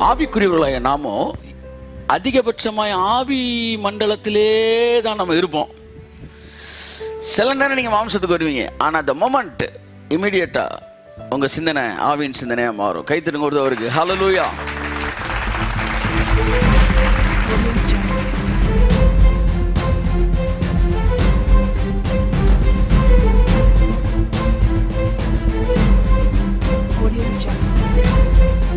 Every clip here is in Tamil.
ஆவிக்குரியவர்களாக நாமோ அதிகபட்சமாய் ஆவி மண்டலத்திலே தான் நம்ம இருப்போம் சில நேரம் நீங்கள் மாம்சத்துக்கு வருவீங்க ஆனால் அந்த மொமெண்ட் இமீடியட்டாக உங்கள் சிந்தனை ஆவியின் சிந்தனையாக மாறும் கைத்தடுங்க ஒரு அவருக்கு hallelujah Audio Jungle.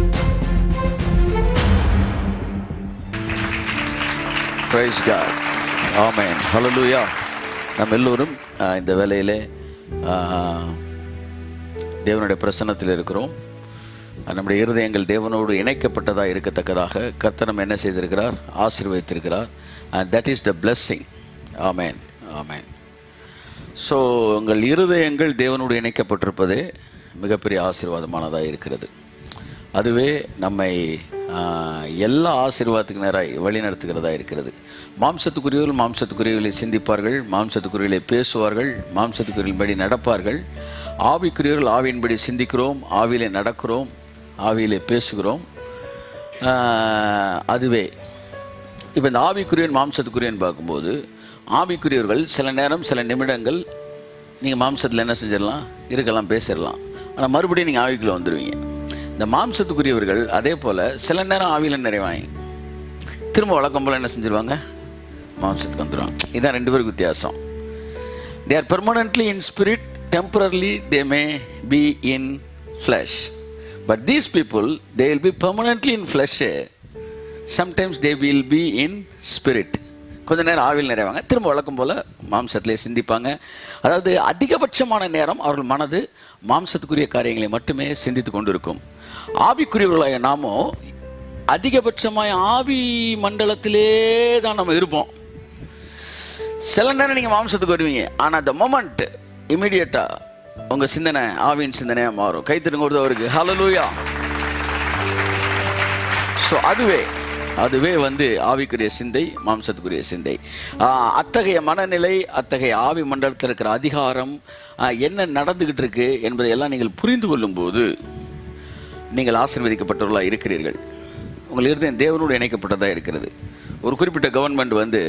Praise God amen hallelujah நம்ம எல்லோரும் ஆஹ், இந்த வேலையிலே ஆஹ், தேவனுடைய பிரசன்னத்தில் இருக்கிறோம் ஆஹ், நம்முடைய இருதயங்கள் தேவனோடு இணைக்கப்பட்டதாக இருக்கத்தக்கதாக கர்த்தர் நம்ம என்ன செய்திருக்கிறார் ஆசீர்வதித்திருக்கிறார் and that is the blessing amen amen so உங்கள் இருதயங்கள் தேவனோடு இணைக்கப்பட்டிருப்பதே மிகப்பெரிய ஆசீர்வாதமானதாக இருக்கிறது அதுவே நம்மை ஆஹ், எல்லா ஆசீர்வாதத்துக்கு நேராய் வழி நடத்துகிறதா இருக்கிறது மாம்சத்துக்குரியவர்கள் மாம்சத்துக்குரியவர்களை சிந்திப்பார்கள் மாம்சத்துக்குரியவர்களை பேசுவார்கள் மாம்சத்துக்குரியபடி நடப்பார்கள் ஆவிக்குரியவர்கள் ஆவியின்படி சிந்திக்கிறோம் ஆவியிலே நடக்கிறோம் ஆவியிலே பேசுகிறோம் ஆஹ், அதுவே இப்போ இந்த ஆவிக்குரியன் மாம்சத்துக்குரியன் பார்க்கும்போது ஆவிக்குரியவர்கள் சில நேரம் சில நிமிடங்கள் நீங்கள் மாம்சத்தில் என்ன செஞ்சிடலாம் இருக்கலாம் பேசிடலாம் ஆனால் மறுபடியும் நீங்கள் ஆவிக்குள்ளே வந்துடுவீங்க இந்த மாம்சத்துக்குரியவர்கள் அதே போல் சில நேரம் ஆவியில் நிறைவாங்க திரும்ப வழக்கம் போல் என்ன செஞ்சிருவாங்க மாம்சத்துக்கு வந்துடுவாங்க இதுதான் ரெண்டு பேருக்கு வித்தியாசம் they are permanently in spirit temporarily they may be in flesh but these people they will be permanently in flesh sometimes they will be in spirit கொஞ்ச நேரம் ஆவியில் நிறைவாங்க திரும்ப வழக்கம் போல் மாம்சத்திலே சிந்திப்பாங்க அதாவது அதிகபட்சமான நேரம் அவர்கள் மனது மாம்சத்துக்குரிய காரியங்களை மட்டுமே சிந்தித்து கொண்டிருக்கும் ஆவிக்குரியவர்களாக நாமோ அதிகபட்சமாய் ஆவி மண்டலத்திலே தான் நம்ம இருப்போம் சில நேரம் நீங்கள் மாம்சத்துக்கு வருவீங்க ஆனால் அந்த மொமெண்ட் இமீடியட்டாக உங்கள் சிந்தனை ஆவியின் சிந்தனையாக மாறும் கைத்தடுங்க ஒரு அவருக்கு ஹalleluya ஸோ அதுவே அதுவே வந்து ஆவிக்குரிய சிந்தை மாம்சத்துக்குரிய சிந்தை ஆஹ், அத்தகைய மனநிலை அத்தகைய ஆவி மண்டலத்தில் இருக்கிற அதிகாரம் ஆஹ், என்ன நடந்துகிட்டு இருக்கு என்பதை எல்லாம் நீங்கள் புரிந்து கொள்ளும்போது நீங்கள் ஆசீர்வதிக்கப்பட்டவர்களாக இருக்கிறீர்கள் உங்கள் இருதயம் தேவனோடு இணைக்கப்பட்டதாக இருக்கிறது ஒரு குறிப்பிட்ட கவர்மெண்ட் வந்து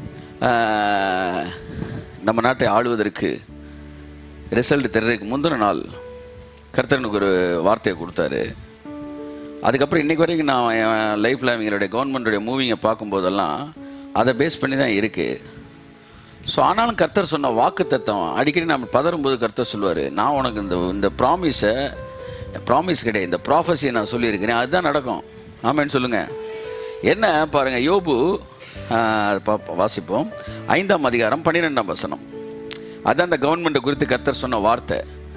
ஆஹ், நம்ம நாட்டை ஆளுவதற்கு ரிசல்ட் தெரியறதுக்கு முந்தின நாள் கர்த்தனுக்கு ஒரு வார்த்தையை கொடுத்தாரு அதுக்கப்புறம் இன்னைக்கு வரைக்கும் நான் என் லைஃப்பில் இவங்களுடைய கவர்மெண்ட்டுடைய மூவிங்கை பார்க்கும்போதெல்லாம் அதை பேஸ் பண்ணி தான் இருக்குது ஸோ ஆனாலும் கர்த்தர் சொன்ன வாக்கு தத்துவம் அடிக்கடி நம்ம பதறும்போது கர்த்தர் சொல்லுவார் நான் உனக்கு இந்த இந்த ப்ராமிஸை ப்ராமிஸ் கிடையாது இந்த ப்ராஃபஸியை நான் சொல்லியிருக்கிறேன் அதுதான் நடக்கும் ஆமான்னு சொல்லுங்கள் என்ன பாருங்கள் யோபு ஆஹ், அது பாப்போம், வாசிப்போம் ஐந்தாம் அதிகாரம் பன்னிரெண்டாம் வசனம் அதான் அந்த கவர்மெண்ட்டை குறித்து கர்த்தர் சொன்ன வார்த்தை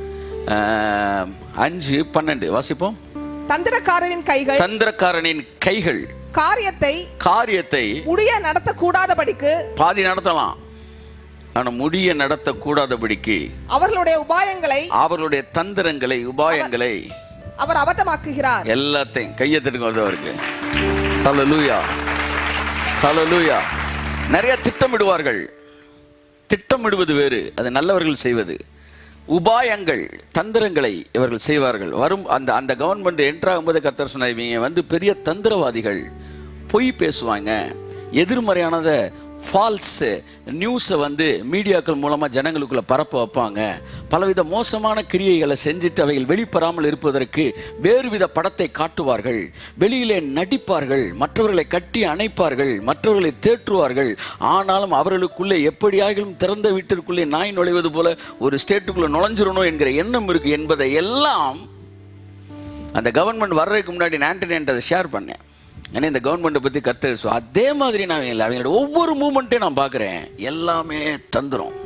ஆஹ், அஞ்சு பன்னெண்டு வாசிப்போம் தந்திரக்காரனின் கைகள் தந்திரக்காரனின் கைகள் காரியத்தை காரியத்தை முடிய நடத்தக்கூடாதபடிக்கு பாதி நடத்தலாம் ஆனா முடிய நடத்தக்கூடாதபடிக்கு அவர்களுடைய உபாயங்களை அவர்களுடைய தந்திரங்களை உபாயங்களை அவர் அபத்தமாக்குகிறார் எல்லாத்தையும் கையெழுத்துக்கு வருது அவருக்கு ஹalleluya ஹalleluya நிறைய திட்டமிடுவார்கள் திட்டமிடுவது வேறு அது நல்லவர்கள் செய்வது உபாயங்கள் தந்திரங்களை இவர்கள் செய்வார்கள் வரும் அந்த அந்த கவர்மெண்ட் என்ட்ராகும்போது கர்த்தர் சொன்னார் இவங்க வந்து பெரிய தந்திரவாதிகள் பொய் பேசுவாங்க எதிர்மறையானதை ஃபால்ஸ் நியூஸை வந்து மீடியாக்கள் மூலமாக ஜனங்களுக்குள்ள பரப்ப வைப்பாங்க பலவித மோசமான கிரியைகளை செஞ்சுட்டு அவைகள் வெளிப்படாமல் இருப்பதற்கு வேறுவித படத்தை காட்டுவார்கள் வெளியிலே நடிப்பார்கள் மற்றவர்களை கட்டி அணைப்பார்கள் மற்றவர்களை தேற்றுவார்கள் ஆனாலும் அவர்களுக்குள்ளே எப்படியாகிலும் திறந்த வீட்டிற்குள்ளே நாய் நுழைவது போல ஒரு ஸ்டேட்டுக்குள்ளே நுழைஞ்சிடணும் என்கிற எண்ணம் இருக்கு என்பதை எல்லாம் அந்த கவர்மெண்ட் வர்றதுக்கு முன்னாடி நான் ஆண்டனி அதை ஷேர் பண்ணேன் ஏன்னா இந்த கவர்மெண்ட்டை பற்றி கருத்து சொ- அதே மாதிரி நான் இல்லை அவங்களோட ஒவ்வொரு மூமெண்ட்டையும் நான் பார்க்குறேன் எல்லாமே தந்துரும்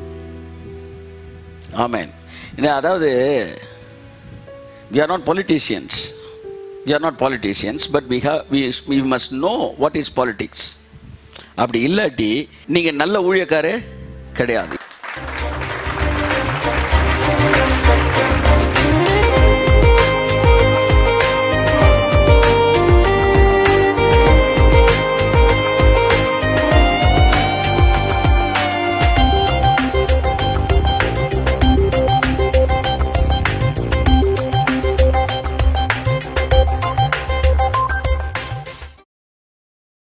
ஆமேன் இல்லை அதாவது we are not politicians we are not politicians but we have we, we must know what is politics அப்படி இல்லாட்டி நீங்கள் நல்ல ஊழியக்காரே கிடையாது